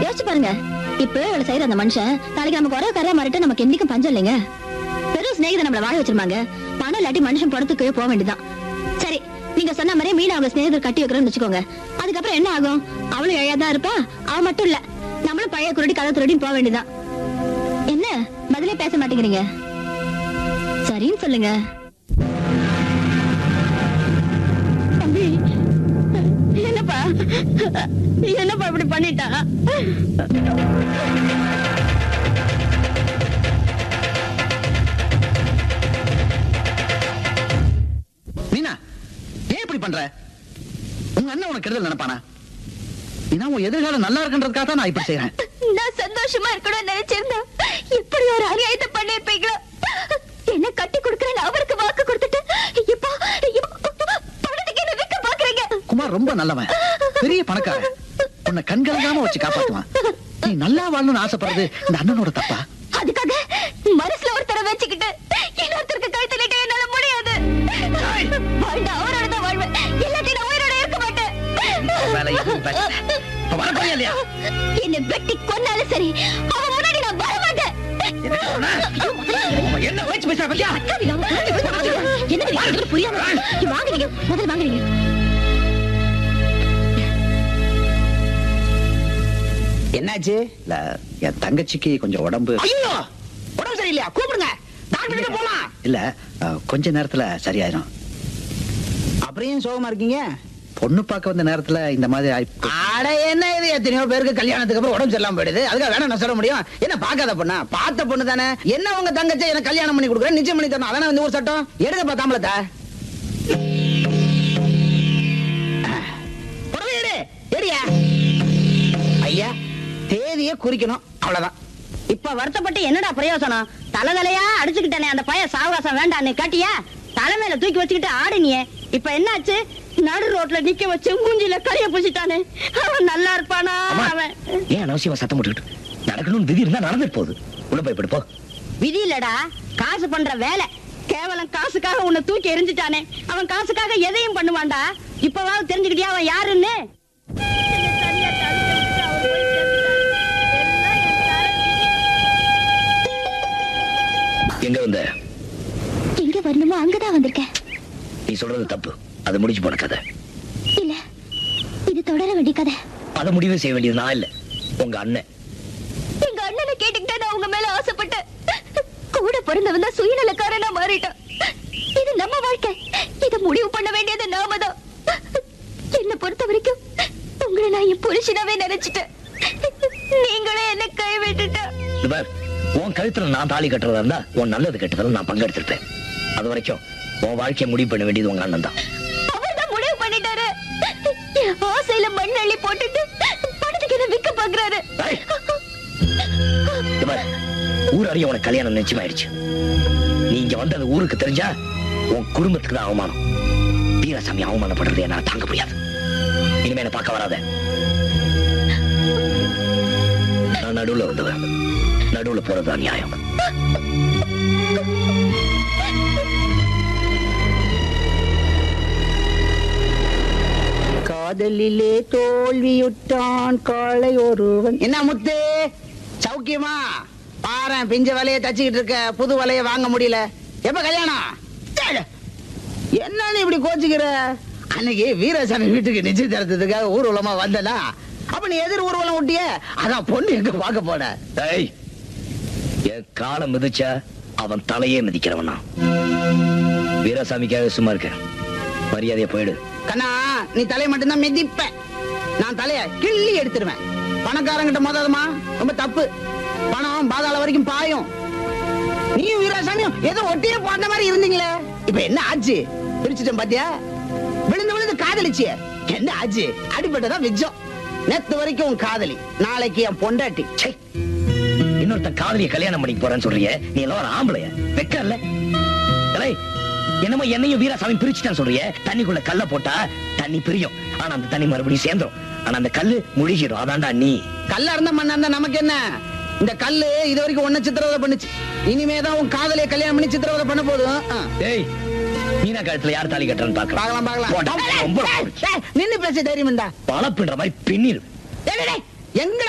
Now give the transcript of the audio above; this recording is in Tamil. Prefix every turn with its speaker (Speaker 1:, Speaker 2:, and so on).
Speaker 1: யோசிச்சு பாருங்க இப்ப இவ்வளவு செய்யற அந்த மனுஷன் நாளைக்கு நமக்கு ஒரே கரையா மாறிட்டு நமக்கு என்னைக்கும் பஞ்சம் இல்லைங்க பெரும் சிநேகிதம் நம்மள வாழ வச்சிருப்பாங்க பணம் இல்லாட்டி மனுஷன் படத்துக்கு போக வேண்டியதுதான் சரி நீங்க சொன்ன மாதிரி மீனா அவங்க சிநேகிதர் கட்டி வைக்கிறோம்னு வச்சுக்கோங்க அதுக்கப்புறம் என்ன ஆகும் அவளும் இழையாதான் இருப்பா அவ மட்டும் இல்ல நம்மளும் பழைய குருடி கதை திருடின்னு போக வேண்டியதுதான் என்ன பதிலே பேச மாட்டேங்கிறீங்க சரின்னு சொல்லுங்க தம்பி என்னப்பா என்னப்பா இப்படி பண்ணிட்டா
Speaker 2: மீனா ஏன் இப்படி பண்ற உங்க அண்ணன் உனக்கு கெடுதல் நினைப்பானா ஏன்னா உன் எதிர்காலம் நல்லா இருக்குன்றதுக்காக தான் நான் இப்படி செய்யறேன்
Speaker 1: நான் சந்தோஷமா இருக்கணும்னு நினைச்சிருந்தேன் இப்படி ஒரு அநியாயத்தை பண்ணிருப்பீங்களா என்ன கட்டி கொடுக்கறேன்னு அவருக்கு வாக்கு கொடுத்துட்டு இப்போ இப்போ பணத்துக்கு என்ன விற்க பாக்குறீங்க
Speaker 2: குமார் ரொம்ப நல்லவன் பெரிய பணக்காரன் உன்னை கண்கலங்காம வச்சு காப்பாத்துவான் நீ நல்லா வாழணும்னு ஆசைப்படுறது இந்த அண்ணனோட தப்பா
Speaker 1: அதுக்காக மனசுல ஒருத்தரை வச்சுக்கிட்டு இன்னொருத்தருக்கு கழுத்துலிட்டு என்னால முடியாது வாழ்ந்தா அவரோட தான் வாழ்வேன் எல்லாத்தையும் நான் உயிரோட இருக்க மாட்டேன்
Speaker 2: வேலை எதுவும் பேசல. இப்ப வர போறியா இல்லையா?
Speaker 1: என்ன வெட்டி கொன்னாலும் சரி அவன் முன்னாடி நான் வர மாட்டேன்
Speaker 2: என்ன சொன்ன? அவன் என்ன வச்சு பேசுற பத்தியா
Speaker 1: என்ன புரியாம வாங்குறீங்க முதல்ல வாங்குறீங்க
Speaker 2: என்னாச்சு இல்ல என் தங்கச்சிக்கு கொஞ்சம் உடம்பு
Speaker 3: ஐயோ உடம்பு சரியில்லையா கூப்பிடுங்க டாக்டர் கிட்ட போலாம்
Speaker 2: இல்ல அஹ், கொஞ்ச நேரத்துல சரியாயிரும்
Speaker 3: அப்புறம் ஏன் சோகமா இருக்கீங்க
Speaker 2: பொண்ணு பார்க்க வந்த நேரத்துல இந்த மாதிரி ஆயி-
Speaker 3: அட என்ன இது எத்தனையோ பேருக்கு கல்யாணத்துக்கு அப்புறம் உடம்பு சரியில்லாம போயிடுது அதுக்காக வேணா நான் சொல்ல முடியும் என்ன பார்க்காத பொண்ணா பார்த்த பொண்ணு தானே என்ன உங்க தங்கச்சி எனக்கு கல்யாணம் பண்ணி கொடுக்குறேன் நிச்சயம் பண்ணி தரணும் அதானே இந்த ஊர் சட்டம் எடுக்க பார்த்தாமலத்த புடவை எடு எடியா ஐயா தேதியை குறிக்கணும் அவ்வளவுதான்
Speaker 4: இப்ப வருத்தப்பட்டு என்னடா பிரயோசனம் தலைதலையா அடிச்சுக்கிட்டானே அந்த பையன் சாவகாசம் வேண்டான்னு காட்டியா தலைமையில தூக்கி வச்சுக்கிட்டு ஆடுனியே இப்ப என்னாச்சு நடு ரோட்ல நிக்க வச்சு மூஞ்சில கரிய பூசிட்டானே அவன் நல்லா இருப்பானா
Speaker 5: அம்மா,
Speaker 4: அவன்
Speaker 5: ஏன் அனாவசியமா சத்தம் போட்டுக்கிட்டு நடக்கணும்னு விதி இருந்தா நடந்துட்டு போகுது உள்ள போய் படுப்போ
Speaker 4: விதி இல்லடா காசு பண்ற வேலை கேவலம் காசுக்காக உன்னை தூக்கி எரிஞ்சுட்டானே அவன் காசுக்காக எதையும் பண்ணுவான்டா இப்பவாவது தெரிஞ்சுக்கிட்டியா அவன் யாருன்னு
Speaker 5: எங்க வந்த
Speaker 1: எங்க வரணுமோ அங்கதான் வந்திருக்கேன்
Speaker 5: நீ சொல்றது தப்பு அது முடிஞ்சு போன கதை
Speaker 1: இல்ல இது தொடர வேண்டிய கதை
Speaker 5: அதை முடிவு செய்ய வேண்டியது நான் இல்ல உங்க அண்ணன்
Speaker 1: எங்க அண்ணனை கேட்டுக்கிட்டே நான் உங்க மேல ஆசைப்பட்டேன் கூட பிறந்தவன் தான் சுயநலக்காரனா மாறிட்டான் இது நம்ம வாழ்க்கை இத முடிவு பண்ண வேண்டியது நாம தான் என்ன பொறுத்த வரைக்கும் உங்களை நான் என் புருஷனாவே நினைச்சிட்டேன் நீங்களே என்ன கை விட்டுட்ட
Speaker 5: இது பார், உன் கழுத்துல நான் தாலி கட்டுறதா இருந்தா உன் நல்லது கெட்டதில் நான் பங்கெடுத்திருப்பேன் அது வரைக்கும் உன் வாழ்க்கையை முடிவு பண்ண வேண்டியது உங்க அண்ணன் தான்
Speaker 1: அவர் தான் முடிவு பண்ணிட்டாரு என் ஆசையில மண் அள்ளி போட்டுட்டு பணத்துக்கு என்ன விற்க பாக்குறாரு
Speaker 5: ஏய். இது பார், ஊர் அறிய உனக்கு கல்யாணம் நிச்சயமாயிடுச்சு நீ இங்க வந்தது ஊருக்கு தெரிஞ்சா உன் குடும்பத்துக்கு தான் அவமானம் வீரசாமி அவமானப்படுறதை என்னால தாங்க முடியாது இனிமே என்ன பார்க்க வராத நான் நடுவுல வந்தவன் நடுவுல போறது அநியாயம்
Speaker 3: காதலிலே தோல்வியுற்றான் காளை ஒருவன் என்ன முத்து சௌக்கியமா பாரேன் பிஞ்ச வலைய தச்சுக்கிட்டு இருக்க புது வலைய வாங்க முடியல எப்ப கல்யாணம் ஏழு. என்ன நீ இப்படி கோச்சுக்கிற அன்னைக்கு வீரசாமி வீட்டுக்கு நிச்சயதார்த்தத்துக்காக ஊர்வலமா வந்தனா அப்ப நீ எதிர் ஊர்வலம் விட்டிய அதான் பொண்ணு எங்க பார்க்க போன
Speaker 5: ஏய் என் காலை மிதிச்சா அவன் தலையே மிதிக்கிறவனா வீரசாமிக்காக சும்மா இருக்க மரியாதையா போயிடு
Speaker 3: கண்ணா நீ தலைய மட்டும்தான் மிதிப்ப நான் தலைய கிள்ளி எடுத்துருவேன் பணக்காரங்கிட்ட மோதாதமா ரொம்ப தப்பு பணம் பாதாள வரைக்கும் பாயும் நீயும் வீராசாமியும் ஏதோ ஒட்டியே போட்ட மாதிரி இருந்தீங்களே இப்ப என்ன ஆச்சு பிரிச்சுட்டேன் பாத்தியா விழுந்து விழுந்து காதலிச்சிய என்ன ஆச்சு அடிபட்டதான் விஜம் நேத்து வரைக்கும் உன் காதலி நாளைக்கு என் பொண்டாட்டி
Speaker 5: ச்சே இன்னொருத்தன் காதலிய கல்யாணம் பண்ணிக்க போறேன்னு சொல்றியே நீ எல்லாம் ஒரு ஆம்பளைய வெக்க இல்ல ஏலே, என்னமோ என்னையும் வீராசாமி பிரிச்சுட்டான்னு சொல்றியே தண்ணிக்குள்ள கல்ல போட்டா தண்ணி பிரியும் ஆனா அந்த தண்ணி மறுபடியும் சேர்ந்துரும் ஆனா அந்த கல்லு முழுகிடும் அதான்டா நீ
Speaker 3: கல்லா இருந்தா மண்ணா இருந்தா நமக்கு என்ன இந்த கல்லு இது வரைக்கும் ஒன்ன சித்திரவதை பண்ணுச்சு இனிமேதான் உன் காதலிய கல்யாணம் பண்ணி சித்திரவதை பண்ண போதும் ஆ.
Speaker 5: ஏய் மீனா கழுத்துல யார் தாலி கட்டுறன்னு
Speaker 3: பார்க்கலாம்
Speaker 5: பாக்கலாம்
Speaker 3: பார்க்கலாம்
Speaker 5: ரொம்ப
Speaker 3: நின்னு பேச தைரியம் இருந்தா
Speaker 5: பழப்பின்ற மாதிரி பின்னிரு
Speaker 3: எங்க